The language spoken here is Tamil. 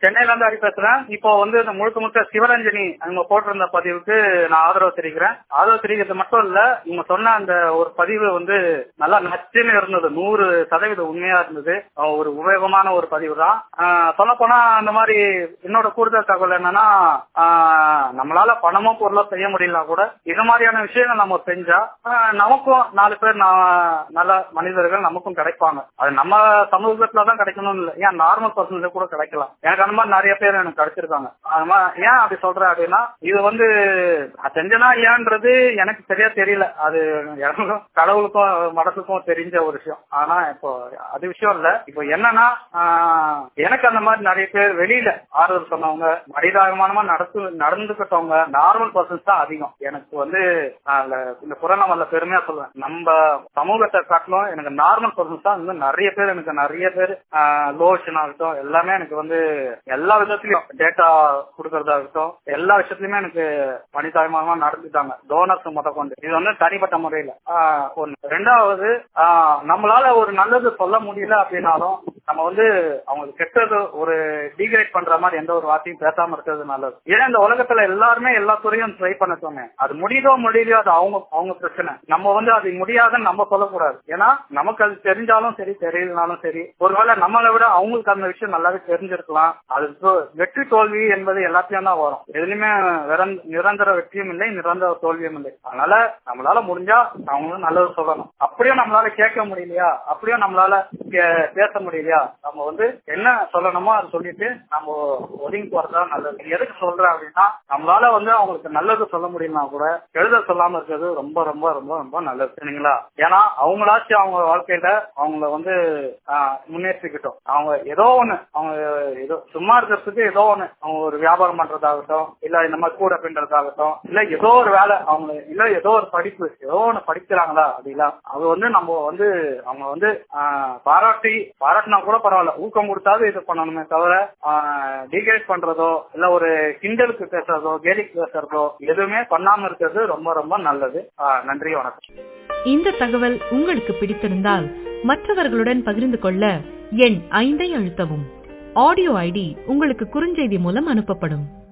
சென்னையில இருந்து ஹரி பேசுறேன் இப்போ வந்து இந்த முழுக்க முழுக்க சிவரஞ்சனி அவங்க போட்டிருந்த பதிவுக்கு நான் ஆதரவு தெரிவிக்கிறேன் ஆதரவு தெரிவிக்கிறது மட்டும் இல்ல இவங்க சொன்ன அந்த ஒரு பதிவு வந்து நல்லா நச்சுன்னு இருந்தது நூறு சதவீதம் உண்மையா இருந்தது அஹ் ஒரு உபயோகமான ஒரு பதிவு தான் சொல்ல போனா அந்த மாதிரி என்னோட கூடுதல் தகவல் என்னன்னா ஆஹ் நம்மளால பணமோ பொருளோ செய்ய முடியலனா கூட இது மாதிரியான விஷயங்கள் நம்ம செஞ்சா ஆஹ் நமக்கும் நாலு பேர் நா- நல்ல மனிதர்கள் நமக்கும் கிடைப்பாங்க அது நம்ம சமூகத்துல தான் கிடைக்கணும்னு இல்லை ஏன் நார்மல் பர்சன்ல கூட கிடைக்கலாம் எனக்கு அந்த மாதிரி நிறைய பேர் எனக்கு கிடைச்சிருக்காங்க அது மாதிரி ஏன் அப்படி சொல்றேன் அப்படின்னா இது வந்து நான் செஞ்சனா ஏன்றது எனக்கு சரியா தெரியல அது எனக்கும் கடவுளுக்கும் மனசுக்கும் தெரிஞ்ச ஒரு விஷயம் ஆனா இப்போ அது விஷயம் இல்ல இப்போ என்னன்னா ஆஹ், எனக்கு அந்த மாதிரி நிறைய பேர் வெளியில ஆறுதல் சொன்னவங்க மனிதாபிமானமா நடத்து நடந்துக்கிட்டவங்க நார்மல் பர்சன்ஸ் தான் அதிகம் எனக்கு வந்து நான் அதுல இந்த புறநமல்ல பெருமையா சொல்லுவேன் நம்ம சமூகத்தை காட்டிலும் எனக்கு நார்மல் பர்சன்ஸ் தான் இன்னும் நிறைய பேர் எனக்கு நிறைய பேர் லோஷன் ஆகட்டும் எல்லாமே எனக்கு வந்து எல்லா விதத்திலயும் டேட்டா கொடுக்கறதாகட்டும் எல்லா விஷயத்துலயுமே எனக்கு மனிதாபிமானமா நடந்துட்டாங்க டோனர்ஸ் முத கொண்டு இது வந்து தனிப்பட்ட முறையில ஆஹ் ஒண்ணு ரெண்டாவது ஆஹ் நம்மளால ஒரு நல்லது சொல்ல முடியல அப்படின்னாலும் நம்ம வந்து அவங்களுக்கு கெட்டது ஒரு டிகிரேட் பண்ற மாதிரி எந்த ஒரு வார்த்தையும் பேசாம இருக்கிறது நல்லது ஏன்னா இந்த உலகத்துல எல்லாருமே எல்லா துறையும் ட்ரை பண்ண சொன்னேன் அது முடியுதோ முடியலையோ அது அவங்க அவங்க பிரச்சனை நம்ம வந்து அது முடியாதுன்னு நம்ம சொல்லக்கூடாது ஏன்னா நமக்கு அது தெரிஞ்சாலும் சரி தெரியலனாலும் சரி ஒருவேளை நம்மளை விட அவங்களுக்கு அந்த விஷயம் நல்லாவே தெரிஞ்சிருக்கலாம் அது so வெற்றி தோல்வி என்பது எல்லாத்தையும் தான் வரும் எதுலயுமே நிரந்த- நிரந்தர வெற்றியும் இல்லை நிரந்தர தோல்வியும் இல்லை அதனால நம்மளால முடிஞ்சா அவங்களும் நல்லது சொல்லணும் அப்படியும் நம்மளால கேட்க முடியலையா அப்படியும் நம்மளால கே- பேச முடியலையா நம்ம வந்து என்ன சொல்லணுமோ அதை சொல்லிட்டு நம்ம ஒதுங்கி போறதா நல்லது எதுக்கு சொல்றேன் அப்படின்னா நம்மளால வந்து அவங்களுக்கு நல்லது சொல்ல முடியும்னா கூட எழுத சொல்லாம இருக்கிறது ரொம்ப ரொம்ப ரொம்ப ரொம்ப நல்லது சரிங்களா ஏன்னா அவங்களாச்சும் அவங்க வாழ்க்கையில அவங்கள வந்து ஆஹ், முன்னேற்றிக்கிட்டோம் அவங்க ஏதோ ஒண்ணு அவங்க ஏதோ சும்மா இருக்கிறதுக்கு ஏதோ ஒண்ணு அவங்க ஒரு வியாபாரம் பண்றதாகட்டும் இல்ல இந்த மாதிரி கூட பின்றதாகட்டும் இல்ல ஏதோ ஒரு வேலை அவங்க இல்ல ஏதோ ஒரு படிப்பு ஏதோ ஒண்ணு படிக்கிறாங்களா அப்படின்னா அது வந்து நம்ம வந்து அவங்க வந்து ஆஹ், பாராட்டி பாராட்டினா கூட பரவாயில்ல ஊக்கம் கொடுத்தாது இது பண்ணணுமே தவிர டிகிரேட் பண்றதோ இல்ல ஒரு கிண்டலுக்கு பேசுறதோ கேலிக்கு பேசுறதோ எதுவுமே பண்ணாம இருக்கிறது ரொம்ப ரொம்ப நல்லது ஆஹ், நன்றி வணக்கம் இந்த தகவல் உங்களுக்கு பிடித்திருந்தால் மற்றவர்களுடன் பகிர்ந்து கொள்ள எண் ஐந்தை அழுத்தவும் ஆடியோ ஐடி உங்களுக்கு குறுஞ்செய்தி மூலம் அனுப்பப்படும்